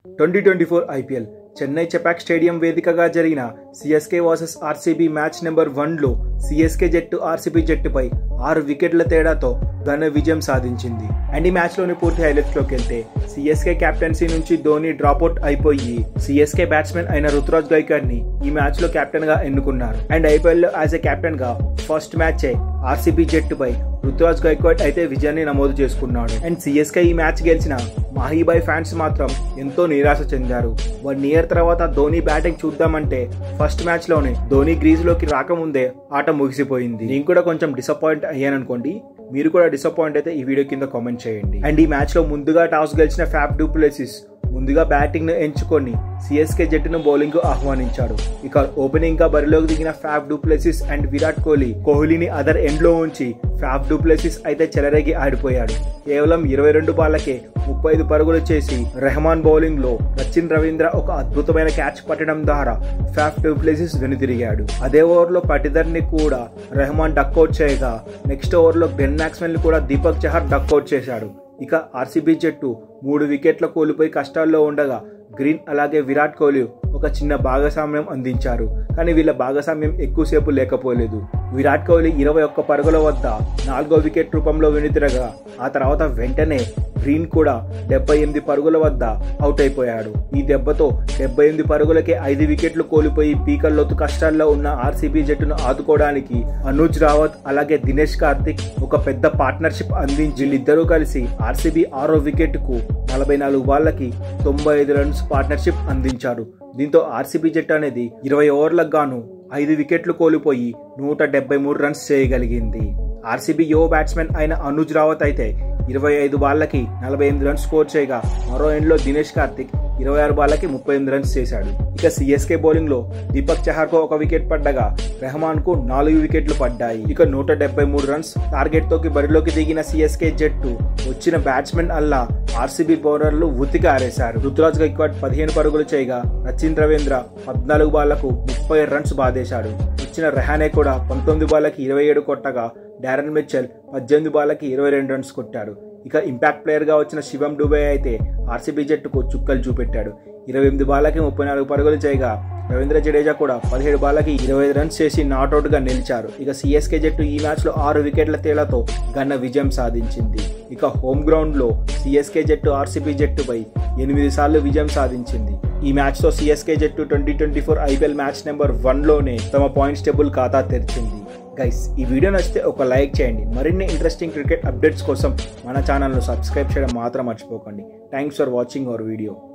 twenty twenty four IPL Chennai Chepauk stadium వేదికగా జరిగిన CSK versus RCB match number వన్లో CSK జట్టు ఆర్సీబీ జట్టుపై ఆరు వికెట్ల తేడాతో ఘన విజయం సాధించింది అండ్ ఈ మ్యాచ్లోని పూర్తి హైలైట్స్లోకి వెళ్తే సిఎస్కే కెప్టెన్సీ నుంచి ధోని డ్రాప్అవుట్ అయిపోయి సిఎస్కే బ్యాట్స్మెన్ అయిన రుతురాజ్ గైకర్ ని ఈ మ్యాచ్ లో కెప్టెన్ గా ఎన్నుకున్నారు అండ్ ఐపీఎల్ లో యాజ్ ఎ కెప్టెన్ గా ఫస్ట్ మ్యాచ్ ఆర్సీబీ జట్టుపై రుతురాజ్ గైక్వాడ్ అయితే విజయాన్ని నమోదు చేసుకున్నాడు అండ్ సిఎస్కే ఈ మ్యాచ్ గెలిచిన మాహీబాయ్ ఫ్యాన్స్ మాత్రం ఎంతో నిరాశ చెందారు వన్ ఇయర్ తర్వాత ధోని బ్యాటింగ్ చూద్దామంటే ఫస్ట్ మ్యాచ్ లోనే ధోని గ్రీజ్ లోకి రాకముందే ఆట ముగిసిపోయింది నేను కూడా కొంచెం డిసప్పాయింట్ అయ్యాను అనుకోండి మీరు కూడా డిసప్పాయింట్ అయితే ఈ వీడియో కింద కామెంట్ చేయండి అండ్ ఈ మ్యాచ్ లో ముందుగా టాస్ గెలిచిన ఫ్యాప్ డూప్లెసిస్ ముందుగా బ్యాటింగ్ ను ఎంచుకొని సిఎస్కే జట్టును బౌలింగ్ కు ఆహ్వానించాడు ఇక ఓపెనింగ్ గా బరిలోకి దిగిన Faf du Plessis and Virat Kohli కోహ్లీని అదర్ ఎండ్ లో ఉంచి ఫ్యాప్ డూప్లెసిస్ అయితే చెలరేగి ఆడిపోయాడు కేవలం ఇరవై రెండు బాళ్లకే ముప్పై ఐదు పరుగులు చేసి రెహమాన్ బౌలింగ్ లో సచిన్ రవీంద్ర ఒక అద్భుతమైన క్యాచ్ పట్టడం ద్వారా ఫ్యాఫ్ డూప్లెసిస్ వెనుతిరిగాడు అదే ఓవర్ లో పటిదర్ ని కూడా రెహమాన్ డక్అవుట్ చేయగా నెక్స్ట్ ఓవర్ లో బెన్ మ్యాక్స్మెల్ ని కూడా దీపక్ చహర్ డక్అవుట్ చేశాడు ఇక ఆర్సీబీ జట్టు మూడు వికెట్ల కోల్పోయి కష్టాల్లో ఉండగా గ్రీన్ అలాగే విరాట్ కోహ్లీ ఒక చిన్న భాగస్వామ్యం అందించారు కానీ వీళ్ళ భాగస్వామ్యం ఎక్కువసేపు లేకపోలేదు విరాట్ కోహ్లీ ఇరవై ఒక్క పరుగుల వద్ద నాలుగో వికెట్ రూపంలో వెనుతిరగా ఆ తర్వాత వెంటనే గ్రీన్ కూడా డెబ్బై ఎనిమిది పరుగుల వద్ద అవుట్ అయిపోయాడు ఈ దెబ్బతో డెబ్బై ఎనిమిది పరుగులకే ఐదు వికెట్లు కోల్పోయి పీకల్లోతు కష్టాల్లో ఉన్న ఆర్సీబీ జట్టును ఆదుకోవడానికి అనుజ్ రావత్ అలాగే దినేష్ కార్తిక్ ఒక పెద్ద పార్ట్నర్షిప్ అందించి వీళ్ళిద్దరూ కలిసి ఆర్సీబీ ఆరో వికెట్ కు నలభై నాలుగు బాళ్లకి తొంభై ఐదు రన్స్ పార్ట్నర్షిప్ అందించారు దీంతో ఆర్సీబీ జట్టు అనేది ఇరవై ఓవర్లకు గాను ఐదు వికెట్లు కోల్పోయి నూట డెబ్బై మూడు రన్స్ చేయగలిగింది ఆర్సీబీ యువ బ్యాట్స్మెన్ అయిన అనుజ్ రావత్ అయితే ఇరవై ఐదు బాళ్లకి నలభై ఎనిమిది రన్స్ స్కోర్ చేయగా మరో ఎండ్లో దినేష్ కార్తిక్ ఇరవై ఆరు బాళ్లకి ముప్పై ఎనిమిది రన్స్ చేశాడు ఇక సిఎస్కే బౌలింగ్ లో దీపక్ చహార్ కు ఒక వికెట్ పడ్డగా రెహమాన్ కు నాలుగు వికెట్లు పడ్డాయి ఇక నూట డెబ్బై మూడు రన్స్ టార్గెట్ తోకి బరిలోకి దిగిన సిఎస్కే జట్టు వచ్చిన బ్యాట్స్మెన్ అల్లా ఆర్సీబీ బౌలర్లు ఉతికి ఆరేశారు రుతురాజ్ గైక్వాడ్ పదిహేను పరుగులు చేయగా సచిన్ రవీంద్ర పద్నాలుగు బాళ్లకు ముప్పై రన్స్ బాధేశాడు వచ్చిన రెహానే కూడా పంతొమ్మిది బాళ్లకి ఇరవై ఏడు కొట్టగా డారన్ మిచ్చల్ పద్దెనిమిది బాళ్లకి ఇరవై రెండు రన్స్ కొట్టాడు ఇక ఇంపాక్ట్ ప్లేయర్గా వచ్చిన శివం డుబే అయితే ఆర్సీబీ జట్టుకు చుక్కలు చూపెట్టాడు ఇరవై ఎనిమిది బాళ్లకి ముప్పై నాలుగు పరుగులు చేయగా రవీంద్ర జడేజా కూడా పదిహేడు బాళ్లకి ఇరవై ఐదు రన్స్ చేసి నాట్అవుట్ గా నిలిచారు ఇక సిఎస్కే జట్టు ఈ మ్యాచ్ లో ఆరు వికెట్ల తేడాతో ఘన విజయం సాధించింది ఇక హోమ్ గ్రౌండ్ లో సిఎస్కే జట్టు ఆర్సీబీ జట్టుపై ఎనిమిది సార్లు విజయం సాధించింది ఈ మ్యాచ్ తో సిఎస్కే జట్టు twenty twenty four IPL match number one లోనే తమ పాయింట్స్ టేబుల్ ఖాతా తెరిచింది గైస్ ఈ వీడియో నచ్చితే ఒక లైక్ చేయండి మరిన్ని ఇంట్రెస్టింగ్ క్రికెట్ అప్డేట్స్ కోసం మన ఛానల్ను సబ్స్క్రైబ్ చేయడం మాత్రం మర్చిపోకండి thanks for watching our video